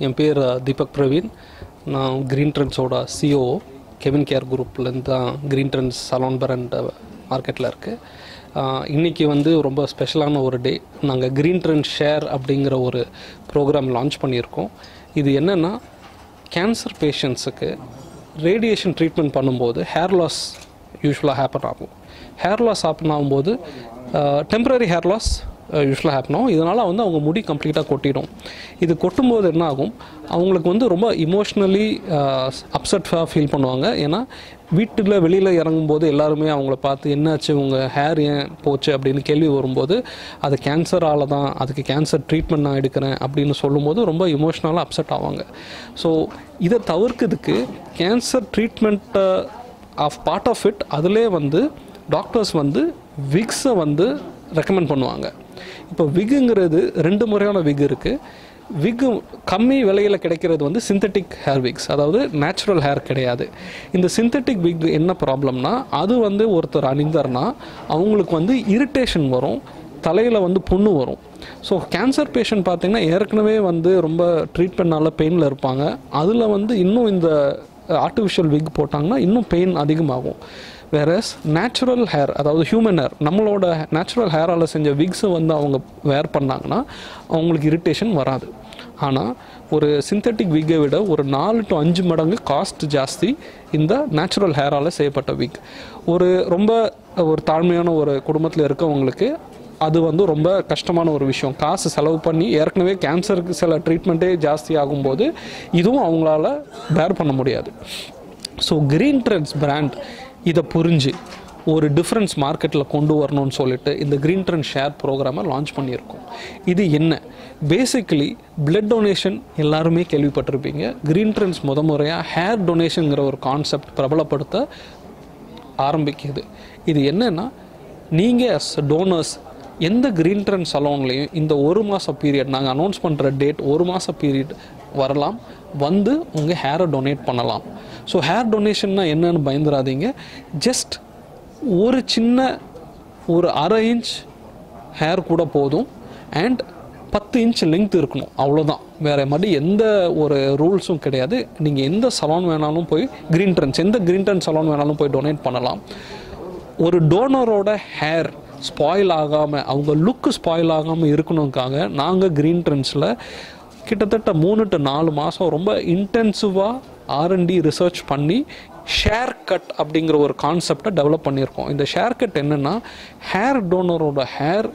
என் பேர் தீபக் பிரவீன் நான் க்ரீன் ட்ரெண்ட்ஸோட சிஓ கெவின் கேர் குரூப்லேருந்து தான் க்ரீன் ட்ரெண்ட்ஸ் சலோன் பிரண்ட் மார்க்கெட்டில் இருக்குது இன்றைக்கி வந்து ரொம்ப ஸ்பெஷலான ஒரு டே நாங்கள் க்ரீன் ட்ரெண்ட் ஷேர் அப்படிங்கிற ஒரு ப்ரோக்ராம் லான்ச் பண்ணியிருக்கோம் இது என்னென்னா கேன்சர் பேஷண்ட்ஸுக்கு ரேடியேஷன் ட்ரீட்மெண்ட் பண்ணும்போது ஹேர் லாஸ் யூஸ்வலாக ஹேப்பன் ஆகும் ஹேர் லாஸ் ஹேப்பன் ஆகும்போது டெம்பரரி ஹேர் லாஸ் யூஸ்வலாக ஹேப்பன் ஆகும் இதனால் வந்து அவங்க முடி கம்ப்ளீட்டாக கொட்டிடும் இது கொட்டும்போது என்ன ஆகும் அவங்களுக்கு வந்து ரொம்ப இமோஷ்னலி அப்செட்டாக ஃபீல் பண்ணுவாங்க ஏன்னா வீட்டில் வெளியில் இறங்கும்போது எல்லாருமே அவங்கள பார்த்து என்னாச்சு உங்கள் ஹேர் ஏன் போச்சு அப்படின்னு கேள்வி வரும்போது அது கேன்சரால் தான் அதுக்கு கேன்சர் ட்ரீட்மெண்ட் நான் எடுக்கிறேன் அப்படின்னு சொல்லும்போது ரொம்ப இமோஷ்னலாக அப்செட் ஆவாங்க ஸோ இதை தவிர்க்கிறதுக்கு கேன்சர் ட்ரீட்மெண்ட்டை ஆஃப் பார்ட் ஆஃப் இட் அதிலே வந்து டாக்டர்ஸ் வந்து விக்ஸை வந்து ரெக்கமெண்ட் பண்ணுவாங்க இப்போ விக்குங்கிறது ரெண்டு முறையான விக் இருக்குது விக்கு கம்மி விலையில் கிடைக்கிறது வந்து சிந்தட்டிக் ஹேர் விக்ஸ் அதாவது நேச்சுரல் ஹேர் கிடையாது இந்த சிந்தட்டிக் விக் என்ன ப்ராப்ளம்னா அது வந்து ஒருத்தர் அணிந்தார்னா அவங்களுக்கு வந்து இரிட்டேஷன் வரும் தலையில் வந்து புண்ணு வரும் ஸோ கேன்சர் பேஷண்ட் பார்த்திங்கன்னா ஏற்கனவே வந்து ரொம்ப ட்ரீட்மெண்ட்னால பெயினில் இருப்பாங்க அதில் வந்து இன்னும் இந்த ஆர்டிஃபிஷியல் விக் போட்டாங்கன்னா இன்னும் பெயின் அதிகமாகும் வேறஸ் நேச்சுரல் ஹேர் அதாவது ஹியூமன் ஹேர் நம்மளோட நேச்சுரல் ஹேரால் செஞ்ச விக்ஸை வந்து அவங்க வேர் பண்ணாங்கன்னா அவங்களுக்கு இரிட்டேஷன் வராது ஆனால் ஒரு சிந்தட்டிக் விக்கை விட ஒரு நாலு டு அஞ்சு மடங்கு காஸ்ட் ஜாஸ்தி இந்த நேச்சுரல் ஹேரால் செய்யப்பட்ட விக் ஒரு ரொம்ப ஒரு தாழ்மையான ஒரு குடும்பத்தில் இருக்கவங்களுக்கு அது வந்து ரொம்ப கஷ்டமான ஒரு விஷயம் காசு செலவு பண்ணி ஏற்கனவே கேன்சருக்கு சில ட்ரீட்மெண்ட்டே ஜாஸ்தி ஆகும்போது இதுவும் அவங்களால பேர் பண்ண முடியாது ஸோ க்ரீன் ட்ரெண்ட்ஸ் பிராண்ட் இதை புரிஞ்சு ஒரு டிஃப்ரென்ஸ் மார்க்கெட்டில் கொண்டு வரணும்னு சொல்லிட்டு இந்த க்ரீன் ட்ரெண்ட் ஷேர் ப்ரோக்ராமை லான்ச் பண்ணியிருக்கோம் இது என்ன பேசிக்கலி பிளட் டொனேஷன் எல்லாருமே கேள்விப்பட்டிருப்பீங்க க்ரீன் ட்ரெண்ட்ஸ் முத முறையாக ஹேர் டொனேஷனுங்கிற ஒரு கான்செப்ட் பிரபலப்படுத்த ஆரம்பிக்குது இது என்னென்னா நீங்கள் அஸ் டோனர்ஸ் எந்த க்ரீன் ட்ரெண்ட் சலோன்லேயும் இந்த ஒரு மாத பீரியட் நாங்கள் அனௌன்ஸ் பண்ணுற டேட் ஒரு மாத பீரியட் வரலாம் வந்து உங்கள் ஹேரை டொனேட் பண்ணலாம் ஸோ ஹேர் டொனேஷன்னா என்னன்னு பயந்துடாதீங்க ஜஸ்ட் ஒரு சின்ன ஒரு அரை இன்ச் ஹேர் கூட போதும் அண்ட் பத்து இன்ச் லெங்த் இருக்கணும் அவ்வளோதான் வேறு மாதிரி எந்த ஒரு ரூல்ஸும் கிடையாது நீங்கள் எந்த சலான் வேணாலும் போய் க்ரீன் ட்ரெண்ட்ஸ் எந்த க்ரீன் ட்ரெண்ட் சலான் வேணாலும் போய் டொனேட் பண்ணலாம் ஒரு டோனரோட ஹேர் ஸ்பாயில் ஆகாமல் அவங்க லுக்கு ஸ்பாயில் ஆகாமல் இருக்கணுக்காக நாங்கள் க்ரீன் ட்ரெண்ட்ஸில் கிட்டத்தட்ட மூணு டு நாலு மாதம் ரொம்ப இன்டென்சிவாக ஆர்என்டி ரிசர்ச் பண்ணி ஷேர் கட் அப்படிங்கிற ஒரு கான்செப்டை டெவலப் பண்ணியிருக்கோம் இந்த ஷேர் கட் என்னென்னா ஹேர் டோனரோட ஹேர்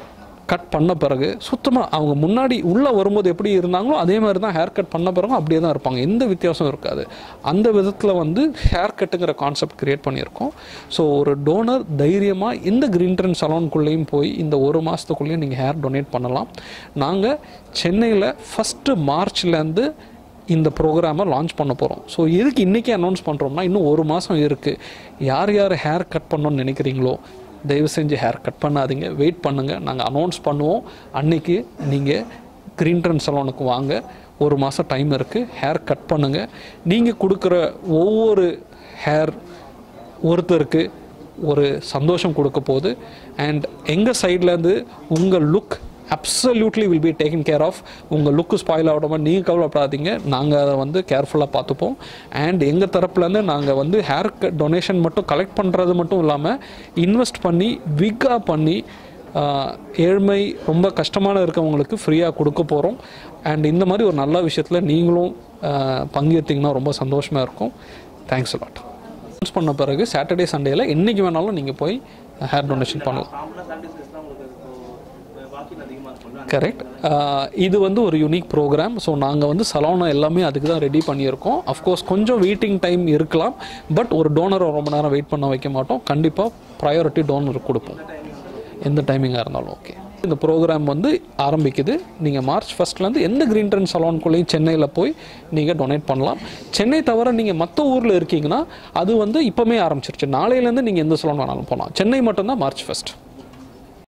கட் பண்ண பிறகு சுத்தமாக அவங்க முன்னாடி உள்ளே வரும்போது எப்படி இருந்தாங்களோ அதே மாதிரி தான் ஹேர் கட் பண்ண பிறகும் அப்படியே தான் இருப்பாங்க எந்த வித்தியாசம் இருக்காது அந்த விதத்தில் வந்து ஹேர் கட்டுங்கிற கான்செப்ட் க்ரியேட் பண்ணியிருக்கோம் ஸோ ஒரு டோனர் தைரியமாக இந்த க்ரீன் ட்ரெண்ட் சலோனுக்குள்ளேயும் போய் இந்த ஒரு மாதத்துக்குள்ளேயும் நீங்கள் ஹேர் டொனேட் பண்ணலாம் நாங்கள் சென்னையில் ஃபஸ்ட்டு மார்ச்லேருந்து இந்த ப்ரோக்ராமை லான்ச் பண்ண போகிறோம் ஸோ எதுக்கு இன்றைக்கி அனௌன்ஸ் பண்ணுறோம்னா இன்னும் ஒரு மாதம் இருக்குது யார் யார் ஹேர் கட் பண்ணணும்னு நினைக்கிறீங்களோ தயவு செஞ்சு ஹேர் கட் பண்ணாதீங்க வெயிட் பண்ணுங்கள் நாங்கள் அனௌன்ஸ் பண்ணுவோம் அன்னைக்கு நீங்கள் க்ரீன் ட்ரெண்ட் சலோனுக்கு வாங்க ஒரு மாதம் டைம் இருக்குது ஹேர் கட் பண்ணுங்கள் நீங்கள் கொடுக்குற ஒவ்வொரு ஹேர் ஒருத்தருக்கு ஒரு சந்தோஷம் கொடுக்க போகுது அண்ட் எங்கள் சைட்லேருந்து உங்கள் look absolutely will be taken care of உங்கள் லுக்கு ஸ்பாயில் ஆகாமல் நீங்கள் கவலைப்படாதீங்க நாங்கள் அதை வந்து கேர்ஃபுல்லாக பார்த்துப்போம் அண்ட் எங்கள் தரப்புலேருந்து நாங்கள் வந்து ஹேர் டொனேஷன் மட்டும் கலெக்ட் பண்ணுறது மட்டும் இல்லாமல் இன்வெஸ்ட் பண்ணி விக்காக பண்ணி ஆஹ், ஏழ்மை ரொம்ப கஷ்டமான இருக்கவங்களுக்கு ஃப்ரீயாக கொடுக்க போகிறோம் அண்ட் இந்த மாதிரி ஒரு நல்ல விஷயத்தில் நீங்களும் ஆஹ், பங்கேற்றீங்கன்னா ரொம்ப சந்தோஷமாக இருக்கும் தேங்க்ஸ் லாட் அனௌன்ஸ் பண்ண பிறகு சாட்டர்டே சண்டேயில் என்றைக்கு வேணாலும் நீங்கள் போய் ஹேர் டொனேஷன் பண்ணலாம் காமனாக சாட்டர்டே தான் உங்களுக்கு இப்போ வாக்கிங் அதிகமாக இருக்கும்ல கரெக்ட் இது வந்து ஒரு யூனிக் ப்ரோக்ராம் ஸோ நாங்கள் வந்து சலோனை எல்லாமே அதுக்கு தான் ரெடி பண்ணியிருக்கோம் அஃப்கோர்ஸ் கொஞ்சம் வெயிட்டிங் டைம் இருக்கலாம் பட் ஒரு டோனரை ரொம்ப நேரம் வெயிட் பண்ண வைக்க மாட்டோம் கண்டிப்பாக ப்ரையாரிட்டி டோனருக்கு கொடுப்போம் எந்த டைமிங்காக இருந்தாலும் ஓகே இந்த ப்ரோக்ராம் வந்து ஆரம்பிக்குது நீங்கள் மார்ச் ஃபஸ்ட்லேருந்து எந்த க்ரீன் ட்ரெண்ட் சலோனுக்குள்ளேயும் சென்னையில் போய் நீங்கள் டொனேட் பண்ணலாம் சென்னை தவிர நீங்கள் மற்ற ஊரில் இருக்கீங்கன்னா அது வந்து இப்போமே ஆரம்பிச்சிருச்சு நாளையிலேருந்து நீங்கள் எந்த சலோன் வேணாலும் போகலாம் சென்னை மட்டும்தான் மார்ச் ஃபஸ்ட்